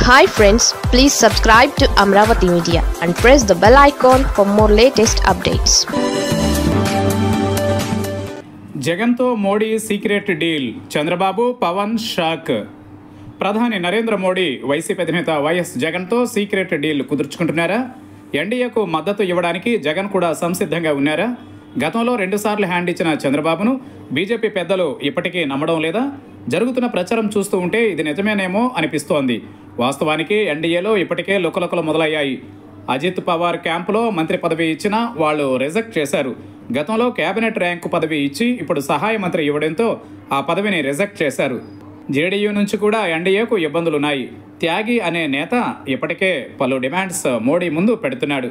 hi friends please subscribe to Amaravati media and press the bell icon for more latest updates జగన్తో Modi secret deal Chandrababu Pawan shock ప్రధాని నరేంద్ర మోడీ వైసీపీ అధినేత వైఎస్ జగన్తో secret deal కుదుర్చుకుంటున్నారా ఎన్డీఏకు మద్దతు ఇవ్వడానికి జగన్ కూడా సంసిద్ధంగా ఉన్నారా గతంలో రెండుసార్లు హ్యాండ్ ఇచ్చిన చంద్రబాబును బీజేపీ పెద్దలు ఇప్పటికీ నమ్మడం లేదా జరుగుతున్న ప్రచారం చూస్తూ ఉంటే ఇది నిజమేనేమో అనిపిస్తోంది వాస్తవానికి ఎన్డీఏలో ఇప్పటికే లుకలుకలు మొదలయ్యాయి అజిత్ పవార్ క్యాంపులో మంత్రి పదవి ఇచ్చినా వాళ్ళు రిజెక్ట్ చేశారు గతంలో కేబినెట్ ర్యాంకు పదవి ఇచ్చి ఇప్పుడు సహాయ మంత్రి ఇవ్వడంతో ఆ పదవిని రిజెక్ట్ చేశారు జేడీయూ నుంచి కూడా ఎన్డీఏకు ఇబ్బందులున్నాయి త్యాగి అనే నేత ఇప్పటికే పలు డిమాండ్స్ మోడీ ముందు పెడుతున్నాడు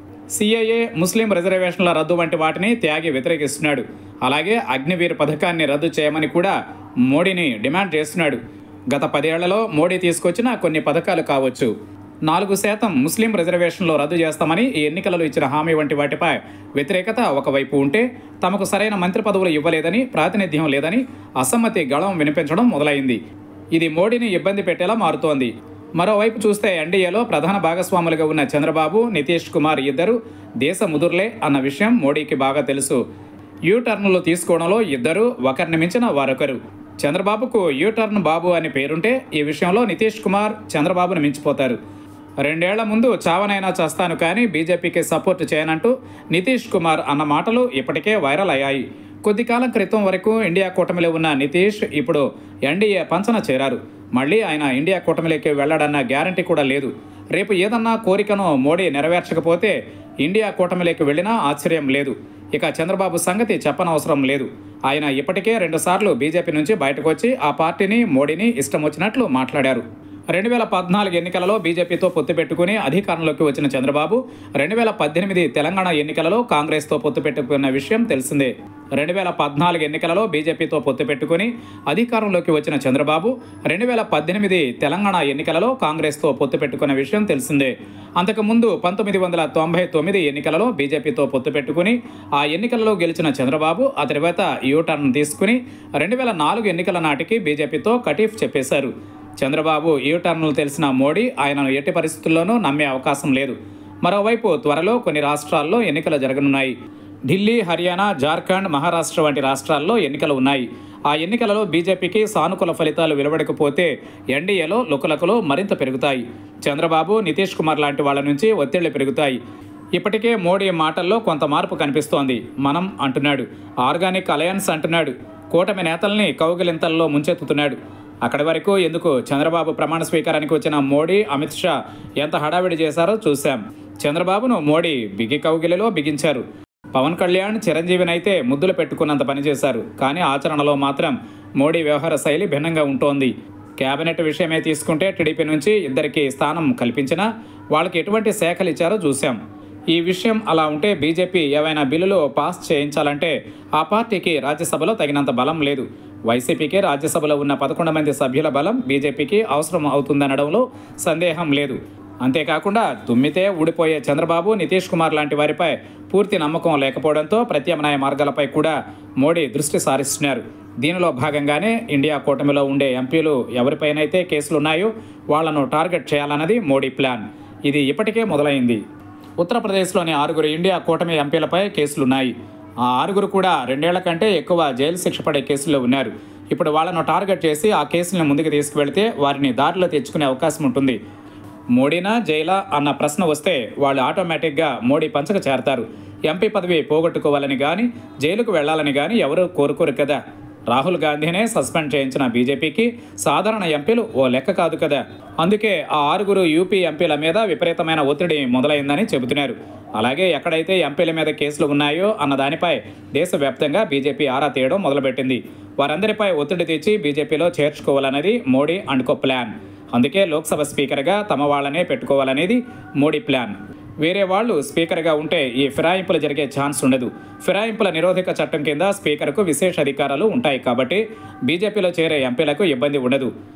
సిఐఏ ముస్లిం రిజర్వేషన్ల రద్దు వంటి వాటిని త్యాగి వ్యతిరేకిస్తున్నాడు అలాగే అగ్నివీర్ పథకాన్ని రద్దు చేయమని కూడా మోడీని డిమాండ్ చేస్తున్నాడు గత పదేళ్లలో మోడీ తీసుకొచ్చిన కొన్ని పథకాలు కావచ్చు నాలుగు శాతం ముస్లిం రిజర్వేషన్లు రద్దు చేస్తామని ఈ ఎన్నికలలో ఇచ్చిన హామీ వంటి వాటిపై వ్యతిరేకత ఒకవైపు ఉంటే తమకు సరైన మంత్రి పదవులు ఇవ్వలేదని ప్రాతినిధ్యం లేదని అసమ్మతి గళం వినిపించడం మొదలైంది ఇది మోడీని ఇబ్బంది పెట్టేలా మారుతోంది మరోవైపు చూస్తే ఎన్డీఏలో ప్రధాన భాగస్వాములుగా ఉన్న చంద్రబాబు నితీష్ కుమార్ ఇద్దరు దేశ ముదుర్లే అన్న విషయం మోడీకి బాగా తెలుసు యూటర్న్లు తీసుకోవడంలో ఇద్దరు ఒకరిని మించిన వారొకరు చంద్రబాబుకు యూటర్న్ బాబు అని పేరుంటే ఈ విషయంలో నితీష్ కుమార్ చంద్రబాబును మించిపోతారు రెండేళ్ల ముందు చావనైనా చేస్తాను కానీ బీజేపీకి సపోర్ట్ చేయనంటూ నితీష్ కుమార్ అన్న మాటలు ఇప్పటికే వైరల్ అయ్యాయి కొద్ది కాలం క్రితం వరకు ఇండియా కూటమిలో ఉన్న నితీష్ ఇప్పుడు ఎన్డీఏ పంచన చేరారు మళ్ళీ ఆయన ఇండియా కూటమిలోకి వెళ్లాడన్న గ్యారంటీ కూడా లేదు రేపు ఏదన్నా కోరికను మోడీ నెరవేర్చకపోతే ఇండియా కూటమిలోకి వెళ్ళినా ఆశ్చర్యం లేదు ఇక చంద్రబాబు సంగతి చెప్పనవసరం లేదు ఆయన ఇప్పటికే రెండుసార్లు బీజేపీ నుంచి బయటకు వచ్చి ఆ పార్టీని మోడీని ఇష్టం వచ్చినట్లు మాట్లాడారు రెండు వేల పద్నాలుగు ఎన్నికలలో బీజేపీతో పొత్తు పెట్టుకుని అధికారంలోకి వచ్చిన చంద్రబాబు రెండు వేల పద్దెనిమిది తెలంగాణ ఎన్నికలలో కాంగ్రెస్తో పొత్తు పెట్టుకున్న విషయం తెలిసిందే రెండు వేల పద్నాలుగు ఎన్నికలలో బీజేపీతో పొత్తు పెట్టుకుని అధికారంలోకి వచ్చిన చంద్రబాబు రెండు వేల పద్దెనిమిది తెలంగాణ ఎన్నికలలో కాంగ్రెస్తో పొత్తు పెట్టుకున్న విషయం తెలిసిందే అంతకుముందు పంతొమ్మిది వందల తొంభై తొమ్మిది ఎన్నికలలో బీజేపీతో పొత్తు పెట్టుకుని ఆ ఎన్నికలలో గెలిచిన చంద్రబాబు ఆ తర్వాత యూటర్న్ తీసుకుని రెండు వేల నాలుగు ఎన్నికల నాటికి బీజేపీతో కటీఫ్ చెప్పేశారు చంద్రబాబు యూటర్న్లు తెలిసిన మోడీ ఆయనను ఎట్టి పరిస్థితుల్లోనూ నమ్మే అవకాశం లేదు మరోవైపు త్వరలో కొన్ని రాష్ట్రాల్లో ఎన్నికలు జరగనున్నాయి ఢిల్లీ హర్యానా జార్ఖండ్ మహారాష్ట్ర వంటి రాష్ట్రాల్లో ఎన్నికలు ఉన్నాయి ఆ ఎన్నికలలో బీజేపీకి సానుకూల ఫలితాలు వెలువడకపోతే ఎన్డీఏలో లుకలకులు మరింత పెరుగుతాయి చంద్రబాబు నితీష్ కుమార్ లాంటి వాళ్ళ నుంచి ఒత్తిళ్లు పెరుగుతాయి ఇప్పటికే మోడీ మాటల్లో కొంత మార్పు కనిపిస్తోంది మనం అంటున్నాడు ఆర్గానిక్ అలయన్స్ అంటున్నాడు కూటమి నేతల్ని కౌగిలింతల్లో ముంచెత్తుతున్నాడు అక్కడి వరకు ఎందుకు చంద్రబాబు ప్రమాణ స్వీకారానికి వచ్చిన మోడీ అమిత్ షా ఎంత హడావిడి చేశారో చూశాం చంద్రబాబును మోడీ బిగి కౌగిలిలో బిగించారు పవన్ కళ్యాణ్ చిరంజీవినైతే ముద్దులు పెట్టుకున్నంత పనిచేశారు కానీ ఆచరణలో మాత్రం మోడీ వ్యవహార శైలి భిన్నంగా ఉంటోంది కేబినెట్ విషయమే తీసుకుంటే టీడీపీ నుంచి ఇద్దరికి స్థానం కల్పించినా వాళ్ళకి ఎటువంటి శాఖలు ఇచ్చారో చూశాం ఈ విషయం అలా ఉంటే బీజేపీ ఏవైనా బిల్లులు పాస్ చేయించాలంటే ఆ పార్టీకి రాజ్యసభలో తగినంత బలం లేదు వైసీపీకి రాజ్యసభలో ఉన్న పదకొండు మంది సభ్యుల బలం బీజేపీకి అవసరం అవుతుందనడంలో సందేహం లేదు అంతేకాకుండా తుమ్మితే ఊడిపోయే చంద్రబాబు నితీష్ కుమార్ లాంటి వారిపై పూర్తి నమ్మకం లేకపోవడంతో ప్రత్యామ్నాయ మార్గాలపై కూడా మోడీ దృష్టి సారిస్తున్నారు దీనిలో భాగంగానే ఇండియా కూటమిలో ఉండే ఎంపీలు ఎవరిపైనైతే కేసులున్నాయో వాళ్లను టార్గెట్ చేయాలన్నది మోడీ ప్లాన్ ఇది ఇప్పటికే మొదలైంది ఉత్తరప్రదేశ్లోని ఆరుగురు ఇండియా కూటమి ఎంపీలపై కేసులున్నాయి ఆ ఆరుగురు కూడా రెండేళ్ల కంటే ఎక్కువ జైలు శిక్ష పడే కేసుల్లో ఉన్నారు ఇప్పుడు వాళ్ళను టార్గెట్ చేసి ఆ కేసులను ముందుకు తీసుకువెళితే వారిని దారిలో తెచ్చుకునే అవకాశం ఉంటుంది మోడీనా జైలా అన్న ప్రశ్న వస్తే వాళ్ళు ఆటోమేటిక్గా మోడీ పంచక చేరతారు ఎంపీ పదవి పోగొట్టుకోవాలని కానీ జైలుకు వెళ్లాలని కానీ ఎవరూ కోరుకోరు కదా రాహుల్ గాంధీనే సస్పెండ్ చేయించిన బీజేపీకి సాధారణ ఎంపీలు ఓ లెక్క కాదు కదా అందుకే ఆ ఆరుగురు యూపీ ఎంపీల మీద విపరీతమైన ఒత్తిడి మొదలైందని చెబుతున్నారు అలాగే ఎక్కడైతే ఎంపీల మీద కేసులు ఉన్నాయో అన్న దానిపై దేశవ్యాప్తంగా బీజేపీ ఆరా తీయడం మొదలుపెట్టింది వారందరిపై ఒత్తిడి తెచ్చి బీజేపీలో చేర్చుకోవాలన్నది మోడీ అండ్ కో ప్లాన్ అందుకే లోక్సభ స్పీకర్గా తమ వాళ్ళనే పెట్టుకోవాలనేది మోడీ ప్లాన్ వేరే వాళ్ళు స్పీకర్గా ఉంటే ఈ ఫిరాయింపులు జరిగే ఛాన్స్ ఉండదు ఫిరాయింపుల నిరోధక చట్టం కింద స్పీకర్కు విశేష అధికారాలు ఉంటాయి కాబట్టి బీజేపీలో చేరే ఎంపీలకు ఇబ్బంది ఉండదు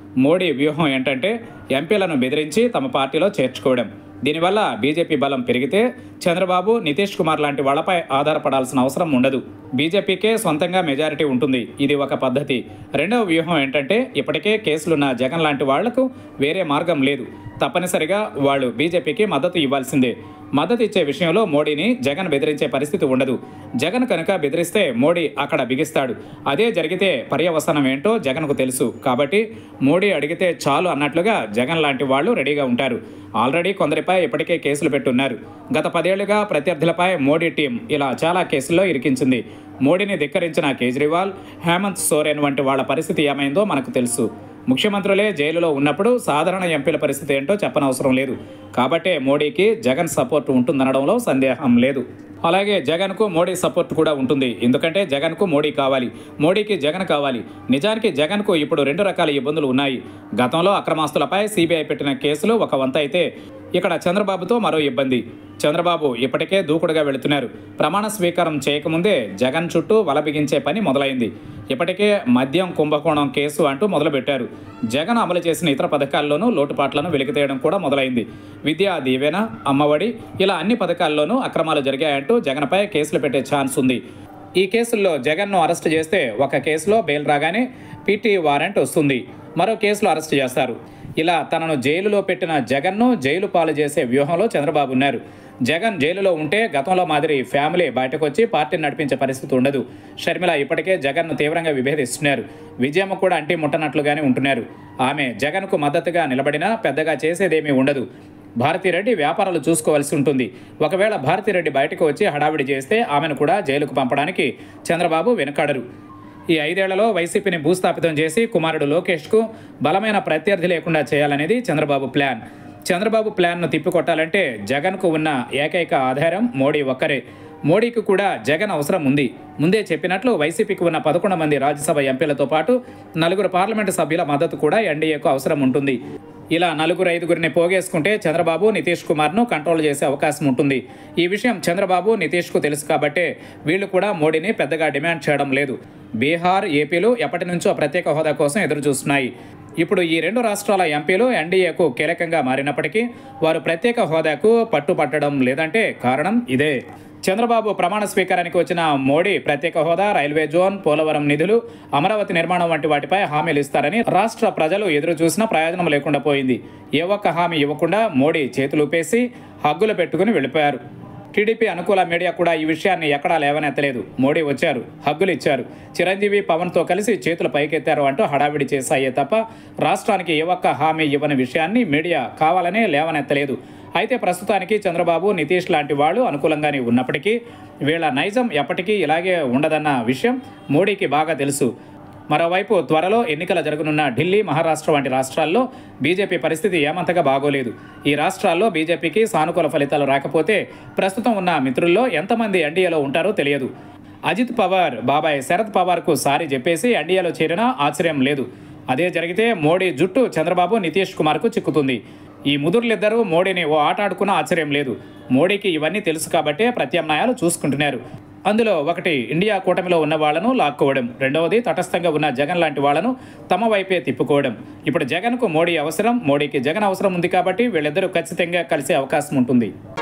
మోడీ వ్యూహం ఏంటంటే ఎంపీలను బెదిరించి తమ పార్టీలో చేర్చుకోవడం దీనివల్ల బీజేపీ బలం పెరిగితే చంద్రబాబు నితీష్ కుమార్ లాంటి వాళ్లపై ఆధారపడాల్సిన అవసరం ఉండదు బీజేపీకే సొంతంగా మెజారిటీ ఉంటుంది ఇది ఒక పద్ధతి రెండవ వ్యూహం ఏంటంటే ఇప్పటికే కేసులున్న జగన్ లాంటి వాళ్లకు వేరే మార్గం లేదు తప్పనిసరిగా వాళ్ళు బీజేపీకి మద్దతు ఇవ్వాల్సిందే మద్దతు ఇచ్చే విషయంలో మోడీని జగన్ బెదిరించే పరిస్థితి ఉండదు జగన్ కనుక బెదిరిస్తే మోడీ అక్కడ బిగిస్తాడు అదే జరిగితే పర్యవసనం ఏంటో జగన్కు తెలుసు కాబట్టి మోడీ అడిగితే చాలు అన్నట్లుగా జగన్ లాంటి వాళ్ళు రెడీగా ఉంటారు ఆల్రెడీ కొందరిపై ఇప్పటికే కేసులు పెట్టున్నారు గత పదేళ్లుగా ప్రత్యర్థులపై మోడీ టీం ఇలా చాలా కేసుల్లో ఇరికించింది మోడీని ధిక్కరించిన కేజ్రీవాల్ హేమంత్ సోరెన్ వంటి వాళ్ళ పరిస్థితి ఏమైందో మనకు తెలుసు ముఖ్యమంత్రులే జైలులో ఉన్నప్పుడు సాధారణ ఎంపీల పరిస్థితి ఏంటో చెప్పనవసరం లేదు కాబట్టే మోడీకి జగన్ సపోర్ట్ ఉంటుందనడంలో సందేహం లేదు అలాగే జగన్కు మోడీ సపోర్ట్ కూడా ఉంటుంది ఎందుకంటే జగన్కు మోడీ కావాలి మోడీకి జగన్ కావాలి నిజానికి జగన్కు ఇప్పుడు రెండు రకాల ఇబ్బందులు ఉన్నాయి గతంలో అక్రమాస్తులపై సిబిఐ పెట్టిన కేసులు ఒక వంత అయితే ఇక్కడ చంద్రబాబుతో మరో ఇబ్బంది చంద్రబాబు ఇప్పటికే దూకుడుగా వెళుతున్నారు ప్రమాణ స్వీకారం చేయకముందే జగన్ చుట్టూ వల బిగించే పని మొదలైంది ఇప్పటికే మద్యం కుంభకోణం కేసు అంటూ మొదలుపెట్టారు జగన్ అమలు చేసిన ఇతర పథకాల్లోనూ లోటుపాట్లను వెలికితేయడం కూడా మొదలైంది విద్యా దీవెన అమ్మఒడి ఇలా అన్ని పథకాల్లోనూ అక్రమాలు జరిగాయంటూ జగన్పై కేసులు పెట్టే ఛాన్స్ ఉంది ఈ కేసుల్లో జగన్ను అరెస్ట్ చేస్తే ఒక కేసులో బెయిల్ రాగానే పీటీ వారెంట్ వస్తుంది మరో కేసులో అరెస్ట్ చేస్తారు ఇలా తనను జైలులో పెట్టిన జగన్ను జైలు పాలు చేసే వ్యూహంలో చంద్రబాబు ఉన్నారు జగన్ జైలులో ఉంటే గతంలో మాదిరి ఫ్యామిలీ బయటకు వచ్చి పార్టీని నడిపించే పరిస్థితి ఉండదు షర్మిల ఇప్పటికే జగన్ను తీవ్రంగా విభేదిస్తున్నారు విజయమ్మ కూడా అంటి ముట్టనట్లుగానే ఉంటున్నారు ఆమె జగన్కు మద్దతుగా నిలబడినా పెద్దగా చేసేదేమీ ఉండదు భారతిరెడ్డి వ్యాపారాలు చూసుకోవాల్సి ఉంటుంది ఒకవేళ భారతిరెడ్డి బయటకు వచ్చి హడావిడి చేస్తే ఆమెను కూడా జైలుకు పంపడానికి చంద్రబాబు వెనుకాడరు ఈ ఐదేళ్లలో వైసీపీని భూస్థాపితం చేసి కుమారుడు లోకేష్కు బలమైన ప్రత్యర్థి లేకుండా చేయాలనేది చంద్రబాబు ప్లాన్ చంద్రబాబు ప్లాన్ను తిప్పికొట్టాలంటే జగన్కు ఉన్న ఏకైక ఆధారం మోడీ ఒక్కరే మోడీకి కూడా జగన్ అవసరం ఉంది ముందే చెప్పినట్లు వైసీపీకి ఉన్న పదకొండు మంది రాజ్యసభ ఎంపీలతో పాటు నలుగురు పార్లమెంటు సభ్యుల మద్దతు కూడా ఎన్డీఏకు అవసరం ఉంటుంది ఇలా నలుగురు ఐదుగురిని పోగేసుకుంటే చంద్రబాబు నితీష్ కుమార్ను కంట్రోల్ చేసే అవకాశం ఉంటుంది ఈ విషయం చంద్రబాబు నితీష్కు తెలుసు కాబట్టే వీళ్ళు కూడా మోడీని పెద్దగా డిమాండ్ చేయడం లేదు బీహార్ ఏపీలు ఎప్పటి నుంచో ప్రత్యేక హోదా కోసం ఎదురు చూస్తున్నాయి ఇప్పుడు ఈ రెండు రాష్ట్రాల ఎంపీలు ఎన్డీఏకు కీలకంగా మారినప్పటికీ వారు ప్రత్యేక హోదాకు పట్టుపట్టడం లేదంటే కారణం ఇదే చంద్రబాబు ప్రమాణ స్వీకారానికి వచ్చిన మోడీ ప్రత్యేక హోదా రైల్వే జోన్ పోలవరం నిధులు అమరావతి నిర్మాణం వంటి వాటిపై హామీలు ఇస్తారని రాష్ట్ర ప్రజలు ఎదురు చూసినా ప్రయోజనం లేకుండా పోయింది ఏ ఒక్క హామీ ఇవ్వకుండా మోడీ చేతులుపేసి హగ్గులు పెట్టుకుని వెళ్ళిపోయారు టీడీపీ అనుకూల మీడియా కూడా ఈ విషయాన్ని ఎక్కడా లేవనెత్తలేదు మోడీ వచ్చారు హగ్గులు ఇచ్చారు చిరంజీవి పవన్తో కలిసి చేతులు పైకెత్తారు అంటూ హడావిడి చేశాయే తప్ప రాష్ట్రానికి ఏ ఒక్క హామీ ఇవ్వని విషయాన్ని మీడియా కావాలనే లేవనెత్తలేదు అయితే ప్రస్తుతానికి చంద్రబాబు నితీష్ లాంటి వాళ్ళు అనుకూలంగానే ఉన్నప్పటికీ వీళ్ళ నైజం ఎప్పటికీ ఇలాగే ఉండదన్న విషయం మోడీకి బాగా తెలుసు మరోవైపు త్వరలో ఎన్నికలు జరగనున్న ఢిల్లీ మహారాష్ట్ర వంటి రాష్ట్రాల్లో బీజేపీ పరిస్థితి ఏమంతగా బాగోలేదు ఈ రాష్ట్రాల్లో బీజేపీకి సానుకూల ఫలితాలు రాకపోతే ప్రస్తుతం ఉన్న మిత్రుల్లో ఎంతమంది ఎన్డీఏలో ఉంటారో తెలియదు అజిత్ పవార్ బాబాయ్ శరద్ పవార్కు సారి చెప్పేసి ఎన్డీఏలో చేరినా ఆశ్చర్యం లేదు అదే జరిగితే మోడీ జుట్టు చంద్రబాబు నితీష్ కుమార్కు చిక్కుతుంది ఈ ముదురులిద్దరూ మోడీని ఓ ఆట ఆడుకున్న ఆశ్చర్యం లేదు మోడీకి ఇవన్నీ తెలుసు కాబట్టే ప్రత్యామ్నాయాలు చూసుకుంటున్నారు అందులో ఒకటి ఇండియా కూటమిలో ఉన్న వాళ్లను లాక్కోవడం రెండవది తటస్థంగా ఉన్న జగన్ లాంటి వాళ్లను తమ వైపే తిప్పుకోవడం ఇప్పుడు జగన్కు మోడీ అవసరం మోడీకి జగన్ అవసరం ఉంది కాబట్టి వీళ్ళిద్దరూ ఖచ్చితంగా కలిసే అవకాశం ఉంటుంది